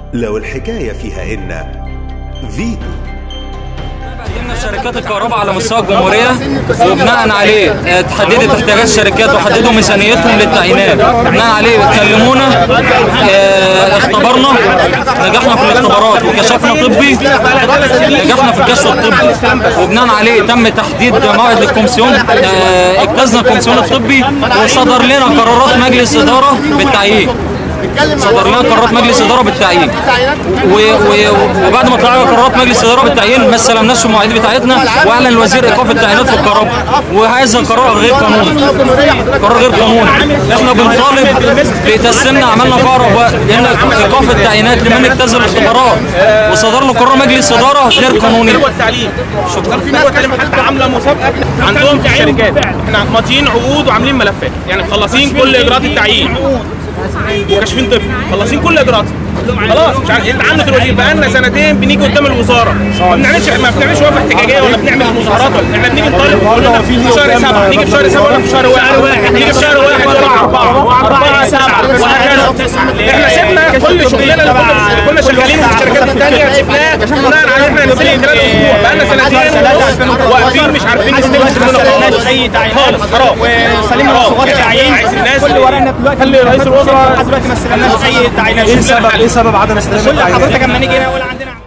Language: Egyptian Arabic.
لو الحكاية فيها إن فيتو قدمنا شركات الكهرباء على مستوى الجمهورية وبناء عليه آه، تحددت احتياجات الشركات وحددوا ميزانيتهم للتعيينات بناء عليه كلمونا آه، اختبرنا نجحنا في الاختبارات وكشفنا طبي نجحنا في الكشف الطبي وبناء عليه تم تحديد موعد للكومسيون آه، اجتزنا الكومسيون الطبي وصدر لنا قرارات مجلس إدارة بالتعيين صدر لنا قرارات مجلس اداره بالتعيين و... و... وبعد ما طلعنا قرارات مجلس اداره بالتعيين ما استلمناش المواعيد بتاعتنا واعلن الوزير ايقاف التعيينات في الكهرباء وهذا قرار غير قانوني قرار غير قانوني احنا بنطالب بتسليمنا عملنا فقره لان ايقاف التعيينات لمن اجتاز الاختبارات وصدر له قرار مجلس اداره غير قانوني التعليم شكرا في ناس كلام حتى عامله مسابقه عندهم في شركات احنا ماضيين عقود وعاملين ملفات يعني مخلصين كل اجراءات التعيين وكاشفين طفل مخلصين كل اجراءات خلاص مش عارف انت عندك الوزير بقالنا سنتين بنيجي قدام الوزاره ما بنعملش ما بنعملش وقفه احتجاجيه ولا بنعمل مظاهرات ولا احنا بنيجي نطالب نقول لنا في شهر سبعه نيجي في شهر سبعه ولا في شهر واحد نيجي في شهر واحد ولا اربعه واربعه سبعه وهكذا احنا سيبنا كل شغلنا اللي كنا كنا شغالين في الشركات الثانيه سيبناه بناء على احنا نستلم خلال اسبوع بقالنا سنتين واقفين مش عارفين نستلم شغلنا اي تعيين خالص خلاص وسلمنا رسومات التعيين عايز الناس كل ورقنا دلوقتي خلي رئيس الوزراء لحد دلوقتي ما استلمناش اي تعيينات ايه السبب ايه سبب عدم استلام كل التعيينات؟ حضرتك اما نيجي هنا يقول عندنا